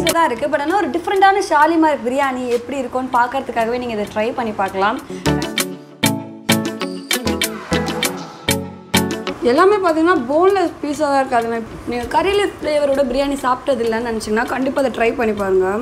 பக்கத்தில் தான் இருக்குது பட் ஆனால் ஒரு டிஃப்ரெண்ட்டான ஷாலிமார் பிரியாணி எப்படி இருக்கும்னு பார்க்கறதுக்காகவே நீங்கள் இதை ட்ரை பண்ணி பார்க்கலாம் எல்லாமே பார்த்தீங்கன்னா போன்லெஸ் பீஸாக தான் இருக்காது நீங்கள் கறியில் ஃப்ளேவரோட பிரியாணி சாப்பிட்டது இல்லைன்னு நினச்சிங்கன்னா கண்டிப்பாக அதை ட்ரை பண்ணி பாருங்கள்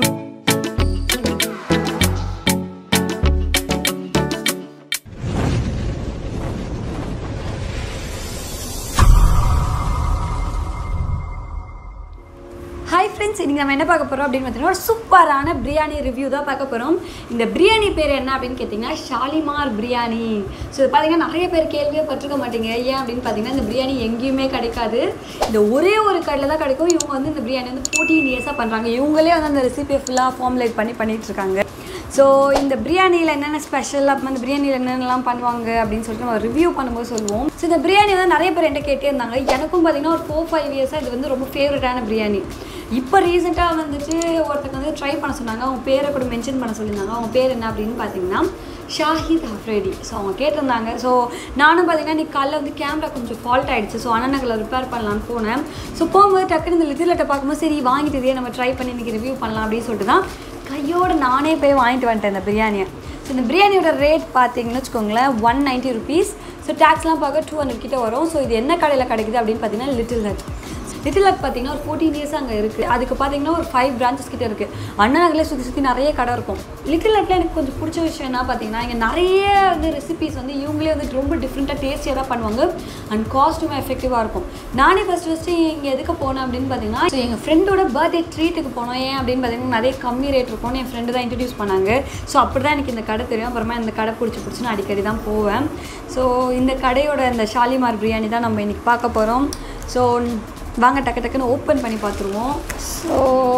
ஹாய் ஃப்ரெண்ட்ஸ் இன்றைக்கி நம்ம என்ன பார்க்க போகிறோம் அப்படின்னு பார்த்தீங்கன்னா ஒரு சூப்பரான பிரியாணி ரிவ்யூ தான் பார்க்க போகிறோம் இந்த பிரியாணி பேர் என்ன அப்படின்னு கேட்டிங்கன்னா ஷாலிமார் பிரியாணி ஸோ இது பார்த்தீங்கன்னா நிறைய பேர் கேள்வியே பட்டிருக்க மாட்டீங்க ஏன் அப்படின்னு பார்த்தீங்கன்னா இந்த பிரியாணி எங்கேயுமே கிடைக்காது இந்த ஒரே ஒரு கடையில் தான் கிடைக்கும் இவங்க வந்து இந்த பிரியாணி வந்து ஃபோர்டீன் இயர்ஸாக பண்ணுறாங்க இவங்களே வந்து அந்த ரெசிபியை ஃபுல்லாக ஃபார்முலேட் பண்ணி பண்ணிட்டு இருக்காங்க ஸோ இந்த பிரியாணியில் என்னென்ன ஸ்பெஷல் அப்புறம் அந்த பிரியாணியில் என்னென்னலாம் பண்ணுவாங்க அப்படின்னு சொல்லிட்டு நம்ம ரிவ்யூ பண்ணும்போது சொல்லுவோம் ஸோ இந்த பிரியாணி வந்து நிறைய பேர் என்கிட்ட கேட்டே இருந்தாங்க எனக்கும் பார்த்தீங்கன்னா ஒரு ஃபோர் ஃபைவ் இயர்ஸாக இது வந்து ரொம்ப ஃபேவரட்டான பிரியாணி இப்போ ரீசெண்டாக வந்துட்டு ஒருத்தங்க வந்து ட்ரை பண்ண சொன்னாங்க அவங்க பேரை கூட மென்ஷன் பண்ண சொல்லியிருந்தாங்க அவங்க பேர் என்ன அப்படின்னு பார்த்தீங்கன்னா ஷாஹித் அஃப்ரேடி ஸோ அவங்க கேட்டிருந்தாங்க ஸோ நானும் பார்த்தீங்கன்னா நீ காலைல வந்து கேமரா கொஞ்சம் ஃபால்ட் ஆயிடுச்சு ஸோ அண்ணா நகரில் ரிப்பேர் பண்ணலான்னு போனேன் ஸோ போகும்போது டக்குனு இந்த லிட்டிலட்டை பார்க்கும்போது சரி வாங்கிட்டு இதே நம்ம ட்ரை பண்ணி இன்றைக்கி ரிவ்யூ பண்ணலாம் அப்படின்னு சொல்லிட்டு தான் கையோட நானே போய் வாங்கிட்டு வந்துட்டேன் இந்த பிரியாணியை ஸோ இந்த பிரியாணியோட ரேட் பார்த்தீங்கன்னு வச்சுக்கோங்களேன் ஒன் நைன்ட்டி ருபீஸ் ஸோ டேக்ஸ்லாம் பார்க்க டூ ஹண்ட்ரட் கிட்ட வரும் ஸோ இது என்ன கடையில் கிடைக்குது அப்படின்னு பார்த்தீங்கன்னா லிட்டில் ஹட் லிட்டில் ஹட் பார்த்தீங்கன்னா ஒரு ஃபோர்டீன் இயர்ஸ் அங்கே இருக்குது அதுக்கு பார்த்தீங்கன்னா ஒரு ஃபைவ் பிரான்ச்சஸ் கிட்ட இருக்குது அண்ணா நகரில் சுற்றி சுற்றி நிறைய கடை இருக்கும் லிட்டில் ஹட்டில் எனக்கு கொஞ்சம் பிடிச்ச விஷயம் என்ன பார்த்தீங்கன்னா இங்கே நிறைய வந்து ரெசிபிஸ் வந்து இவங்களே வந்து ரொம்ப டிஃப்ரெண்ட்டாக டேஸ்டியாக தான் பண்ணுவாங்க அண்ட் காஸ்ட்டும் எஃபெக்டிவாக இருக்கும் நானே ஃபஸ்ட்டு ஃபஸ்ட்டு இங்கே எதுக்கு போனேன் அப்படின்னு பார்த்தீங்கன்னா ஸோ எங்கள் ஃப்ரெண்டோட பர்த்டே ட்ரீட்டுக்கு போனோம் ஏன் அப்படின்னு பார்த்தீங்கன்னா நிறைய கம்மி ரேட் இருக்கும்னு என் ஃப்ரெண்டு தான் இன்ட்ரடியூஸ் பண்ணாங்க ஸோ அப்படி தான் எனக்கு இந்த கடை தெரியும் அப்புறமா இந்த கடை பிடிச்சி பிடிச்சி நான் அடிக்கடி தான் போவேன் ஸோ இந்த கடையோட இந்த ஷாலிமார் பிரியாணி தான் நம்ம இன்றைக்கி பார்க்க போகிறோம் ஸோ வாங்க டக்கு டக்குன்னு ஓப்பன் பண்ணி பார்த்துருவோம் ஸோ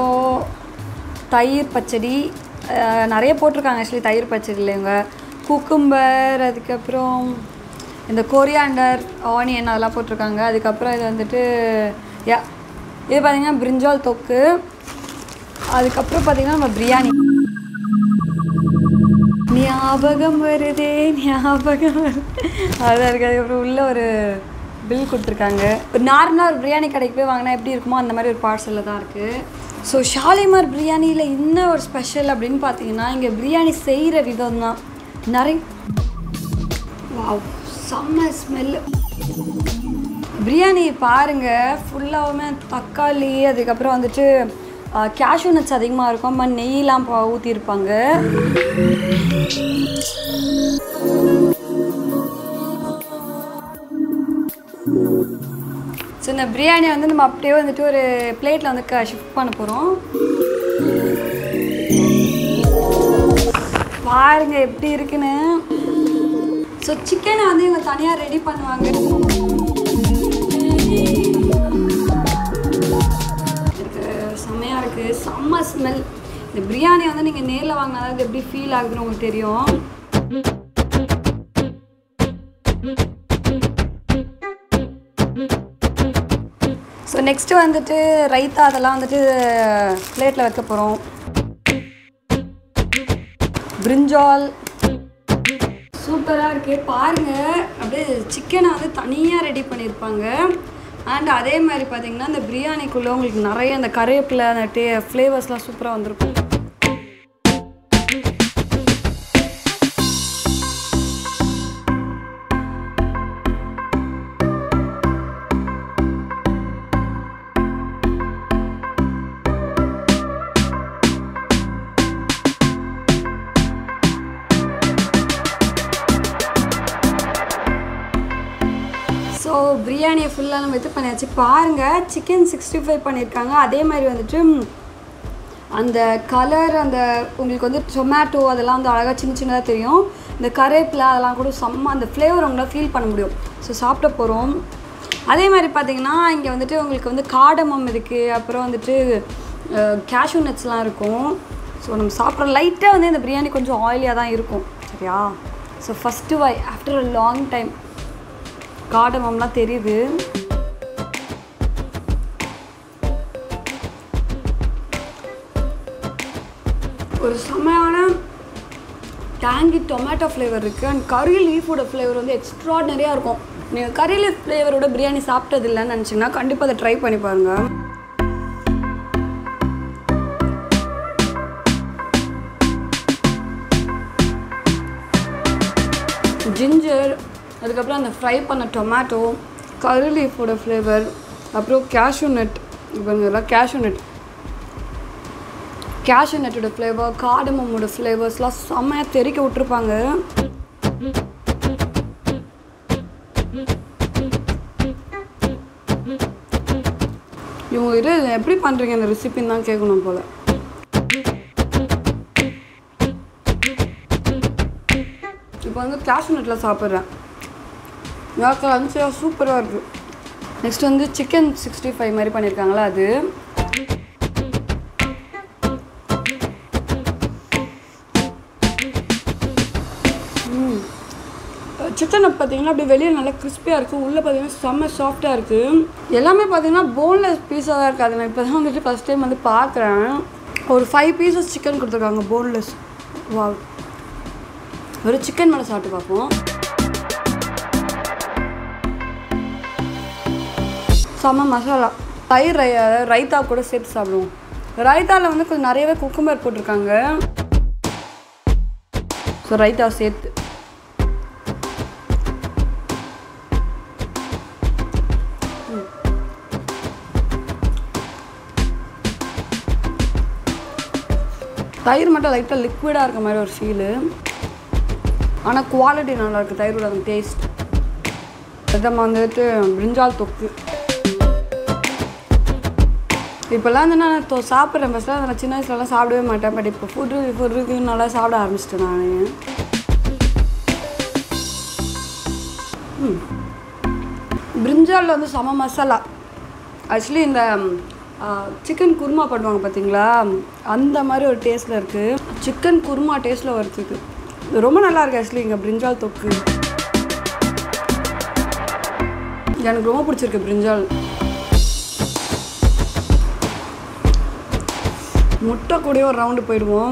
தயிர் பச்சடி அஹ், நிறைய போட்டிருக்காங்க ஆக்சுவலி தயிர் பச்சடியில் இவங்க குக்கும்பர் அதுக்கப்புறம் இந்த கொரியாண்டர் ஆனியன் அதெல்லாம் போட்டிருக்காங்க அதுக்கப்புறம் இது வந்துட்டு யா இது பார்த்திங்கன்னா பிரிஞ்சால் தொக்கு அதுக்கப்புறம் பார்த்திங்கன்னா நம்ம பிரியாணி ஞாபகம் வருதே ஞாபகம் வருது அதான் இருக்குது அதுக்கப்புறம் உள்ள ஒரு பில் கொடுத்துருக்காங்க ஒரு நார்மலாக ஒரு பிரியாணி கடைக்கு போய் வாங்கினா எப்படி இருக்குமோ அந்த மாதிரி ஒரு பார்சலில் தான் இருக்குது ஸோ ஷாலிமார் பிரியாணியில் என்ன ஒரு ஸ்பெஷல் அப்படின்னு பார்த்தீங்கன்னா இங்கே பிரியாணி செய்கிற விதம் தான் நிறைய வாவ் செம்ம ஸ்மெல்லு பிரியாணி பாருங்க ஃபுல்லாகவுமே தக்காளி அதுக்கப்புறம் வந்துட்டு கேஷ்யூ நட்ஸ் அதிகமாக இருக்கும் அம்மா நெய்லாம் பா- ஊற்றிருப்பாங்க ஸோ இந்த பிரியாணி வந்து நம்ம அப்படியே வந்துட்டு ஒரு பிளேட்டில் வந்து ஷிஃப்ட் பண்ண போகிறோம் பாருங்க எப்படி இருக்குன்னு ஸோ சிக்கனை வந்து இவங்க தனியாக ரெடி பண்ணுவாங்க இது செம்மையாக இருக்குது செம்ம ஸ்மெல் இந்த பிரியாணி வந்து நீங்கள் நேரில் வாங்கினா தான் இது எப்படி ஃபீல் ஆகுதுன்னு உங்களுக்கு தெரியும் ஸோ நெக்ஸ்ட்டு வந்துட்டு ரைத்தா அதெல்லாம் வந்துட்டு பிளேட்டில் வைக்க போகிறோம் பிரிஞ்சால் சூப்பராக இருக்குது பாருங்கள் அப்படியே சிக்கனை வந்து தனியாக ரெடி பண்ணியிருப்பாங்க அண்ட் அதே மாதிரி பார்த்தீங்கன்னா இந்த பிரியாணிக்குள்ளே உங்களுக்கு நிறைய அந்த கருவேப்பிலை அந்த டே ஃப்ளேவர்ஸ்லாம் சூப்பராக வந்திருக்கும் ஸோ பிரியாணியை ஃபுல்லாக நம்ம இது பண்ணியாச்சு பாருங்கள் சிக்கன் சிக்ஸ்டி ஃபைவ் பண்ணியிருக்காங்க அதே மாதிரி வந்துட்டு ம், அந்த கலர் அந்த உங்களுக்கு வந்து டொமேட்டோ அதெல்லாம் வந்து அழகாக சின்ன சின்னதாக தெரியும் இந்த கருவேப்பிலை அதெல்லாம் கூட செம்ம அந்த ஃப்ளேவர் உங்களால் ஃபீல் பண்ண முடியும் ஸோ சாப்பிட போகிறோம் அதே மாதிரி பார்த்தீங்கன்னா இங்கே வந்துட்டு உங்களுக்கு வந்து காடமம் இருக்குது அப்புறம் வந்துட்டு கேஷ்யூ நட்ஸ்லாம் இருக்கும் ஸோ நம்ம சாப்பிட்ற லைட்டாக வந்து இந்த பிரியாணி கொஞ்சம் ஆயிலியாக தான் இருக்கும் சரியா so first why after a long time காடமம்லாம் தெரியுது ஒரு செமையான டேங்கி டொமேட்டோ ஃப்ளேவர் இருக்குது அண்ட் கறி லீஃபோட ஃப்ளேவர் வந்து எக்ஸ்ட்ராடனரியாக இருக்கும் நீங்கள் கறி லீஃப் ஃப்ளேவரோட பிரியாணி சாப்பிட்டது இல்லைன்னு நினச்சிங்கன்னா கண்டிப்பாக அதை ட்ரை பண்ணி பாருங்கள் ஜிஞ்சர் அதுக்கப்புறம் அந்த ஃப்ரை பண்ண டொமேட்டோ கரி லீஃபோட ஃப்ளேவர் அப்புறம் கேஷ்யூ நட் இப்போ இதெல்லாம் கேஷ்யூ நட் கேஷ்யூ நட்டோட ஃப்ளேவர் காடமமோட ஃப்ளேவர்ஸ்லாம் செம்மையாக தெறிக்க விட்ருப்பாங்க இவங்க இது எப்படி பண்ணுறீங்க இந்த ரெசிபின்னு தான் கேட்கணும் போல் இப்போ வந்து கேஷ்யூ நட்டில் சாப்பிட்றேன் எனக்கு லஞ்சாக சூப்பராக இருக்குது நெக்ஸ்ட் வந்து சிக்கன் சிக்ஸ்டி ஃபைவ் மாதிரி பண்ணியிருக்காங்களா அது சிக்கன் பார்த்தீங்கன்னா அப்படியே வெளியே நல்லா கிறிஸ்பியாக இருக்குது உள்ளே பார்த்தீங்கன்னா செம்ம சாஃப்டாக இருக்குது எல்லாமே பார்த்தீங்கன்னா போன்லெஸ் பீஸாக தான் இருக்குது அதை நான் இப்போ தான் வந்துட்டு ஃபஸ்ட் டைம் வந்து பார்க்குறேன் ஒரு ஃபைவ் பீசஸ் சிக்கன் கொடுத்துருக்காங்க போன்லெஸ் வா ஒரு சிக்கன் மேலே சாப்பிட்டு பார்ப்போம் செம்ம மசாலா தயிர் ரை ரைத்தா கூட சேர்த்து சாப்பிடுவோம் ரைத்தாவில் வந்து கொஞ்சம் நிறையவே குக்கும்பர் போட்டிருக்காங்க ஸோ ரைத்தா சேர்த்து தயிர் மட்டும் லைட்டாக லிக்விடாக இருக்க மாதிரி ஒரு ஃபீலு ஆனால் குவாலிட்டி நல்லா இருக்குது தயிரோட அந்த டேஸ்ட் நம்ம வந்துட்டு பிரிஞ்சால் தொக்கு இப்போல்லாம் வந்து நான் தொ சாப்பிட்றேன் ஃபஸ்ட்டில் நான் சின்ன வயசுலலாம் சாப்பிடவே மாட்டேன் பட் இப்போ ஃபுட் ஃபுட் ரிவ்யூ நல்லா சாப்பிட ஆரம்பிச்சிட்டேன் நான் பிரிஞ்சாலில் வந்து செம மசாலா ஆக்சுவலி இந்த சிக்கன் குருமா பண்ணுவாங்க பார்த்தீங்களா அந்த மாதிரி ஒரு டேஸ்ட்டில் இருக்குது சிக்கன் குருமா டேஸ்ட்டில் வருதுக்கு இது ரொம்ப நல்லா இருக்கு ஆக்சுவலி இங்கே பிரிஞ்சால் தொக்கு எனக்கு ரொம்ப பிடிச்சிருக்கு பிரிஞ்சால் முட்டை கூடயே ஒரு ரவுண்டு போயிடுவோம்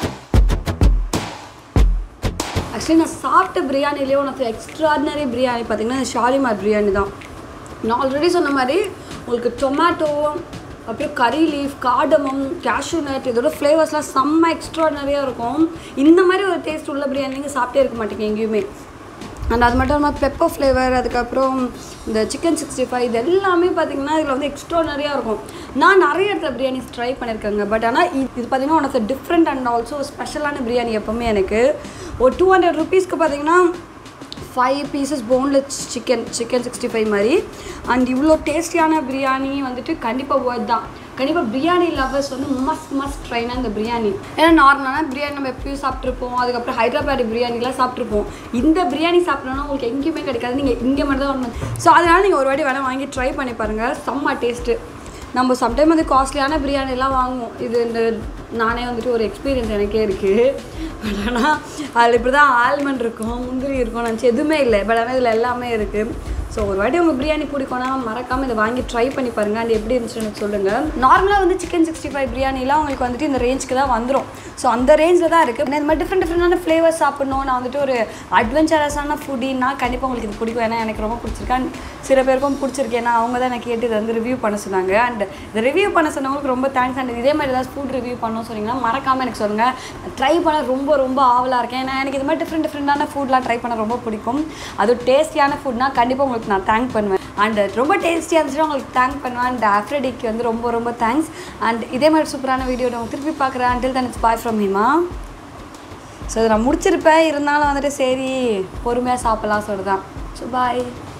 ஆக்சுவலி நான் சாப்பிட்ட பிரியாணிலேயே ஒன்று எக்ஸ்ட்ராடினரி பிரியாணி பார்த்தீங்கன்னா இந்த ஷாலிமார் பிரியாணி தான் நான் ஆல்ரெடி சொன்ன மாதிரி உங்களுக்கு டொமேட்டோ அப்புறம் கறி லீஃப் காடமம் கேஷ்யூ நட் இதோட ஃப்ளேவர்ஸ்லாம் செம்ம எக்ஸ்ட்ராடினரியாக இருக்கும் இந்த மாதிரி ஒரு டேஸ்ட் உள்ள பிரியாணி நீங்கள் சாப்பிட்டே இருக்க மாட்டீங்க எங்கேயுமே அண்ட் அது மட்டும் இல்லாமல் பெப்பர் ஃப்ளேவர் அதுக்கப்புறம் இந்த சிக்கன் சிக்ஸ்டி ஃபைவ் இது எல்லாமே பார்த்தீங்கன்னா இதில் வந்து எக்ஸ்ட்ரானரியாக இருக்கும் நான் நிறைய இடத்துல பிரியாணிஸ் ட்ரை பண்ணியிருக்கேங்க பட் ஆனால் இது இது பார்த்தீங்கன்னா one of the different and also ஸ்பெஷலான பிரியாணி எப்போவுமே எனக்கு ஒரு டூ ஹண்ட்ரட் ருபீஸ்க்கு பார்த்தீங்கன்னா five pieces boneless chicken chicken sixty five மாதிரி அண்ட் இவ்வளோ டேஸ்டியான பிரியாணி வந்துட்டு கண்டிப்பாக ஒர்த் தான் கண்டிப்பாக பிரியாணி லவர்ஸ் வந்து மஸ்ட் மஸ்ட் ட்ரைனா இந்த பிரியாணி ஏன்னா நார்மலான பிரியாணி நம்ம எப்பயும் சாப்பிட்ருப்போம் அதுக்கப்புறம் ஹைதராபாடி பிரியாணிலாம் சாப்பிட்ருப்போம் இந்த பிரியாணி சாப்பிட்டோன்னா உங்களுக்கு எங்கேயுமே கிடைக்காது நீங்கள் இங்கே மட்டும் தான் ஒன்று ஸோ அதனால் நீங்கள் ஒரு வாட்டி வேணால் வாங்கி ட்ரை பண்ணி பாருங்கள் செம்ம டேஸ்ட்டு நம்ம சம்டைம் வந்து காஸ்ட்லியான பிரியாணிலாம் வாங்குவோம் இது இந்த நானே வந்துட்டு ஒரு எக்ஸ்பீரியன்ஸ் எனக்கே இருக்குது பட் ஆனால் அதில் இப்படி தான் ஆல்மண்ட் இருக்கும் முந்திரி இருக்கும் நினச்சி எதுவுமே இல்லை பட் ஆனால் இதில் எல்லாமே இருக்குது ஸோ ஒரு வாட்டி உங்கள் பிரியாணி பிடிக்கும்னா மறக்காமல் இதை வாங்கி ட்ரை பண்ணி பாருங்கள் அது எப்படி இருந்துச்சுன்னு எனக்கு சொல்லுங்கள் நார்மலாக வந்து சிக்கன் சிக்ஸ்டி ஃபைவ் பிரியாணிலாம் உங்களுக்கு வந்துட்டு இந்த ரேஞ்சுக்கு தான் வந்துடும் ஸோ அந்த ரேஞ்சில் தான் இருக்குது இந்த மாதிரி டிஃப்ரெண்ட் டிஃப்ரெண்டான ஃப்ளேவர்ஸ் சாப்பிடணும் நான் வந்துட்டு ஒரு அட்வென்ச்சரஸான ஃபுட்டின்னா கண்டிப்பாக உங்களுக்கு இது பிடிக்கும் ஏன்னா எனக்கு ரொம்ப பிடிச்சிருக்கு அண்ட் சில பேருக்கும் பிடிச்சிருக்கு ஏன்னா அவங்க தான் எனக்கு கேட்டு இதை வந்து ரிவ்யூ பண்ண சொன்னாங்க அண்ட் இதை ரிவ்யூ பண்ண சொன்னவங்களுக்கு ரொம்ப தேங்க்ஸ் அண்ட் இதே மாதிரி ஏதாவது ஃபுட் ரிவ்யூ பண்ணணும் சொன்னீங்கன்னா மறக்காமல் எனக்கு சொல்லுங்கள் ட்ரை பண்ண ரொம்ப ரொம்ப ஆவலாக இருக்கேன் ஏன்னா எனக்கு இது மாதிரி டிஃப்ரெண்ட் டிஃப்ரெண்டான ஃபுட்லாம் ட்ரை பண்ண ரொம்ப பிடிக்கும் அது டேஸ்டியான ஃபுட்னா கண்டிப்பாக உங்களுக்கு நான் தேங்க் பண்ணுவேன் அண்ட் ரொம்ப டேஸ்டியாக இருந்துச்சுன்னா உங்களுக்கு தேங்க் பண்ணுவேன் அண்ட் ஆஃப்ரடிக்கு வந்து ரொம்ப ரொம்ப தேங்க்ஸ் அண்ட் இதே மாதிரி சூப்பரான வீடியோ நான் திருப்பி பார்க்குறேன் until then it's bye from Hima so இதை நான் முடிச்சிருப்பேன் இருந்தாலும் வந்துட்டு சரி பொறுமையாக சாப்பிட்லாம் சொல்லுதான் ஸோ பாய்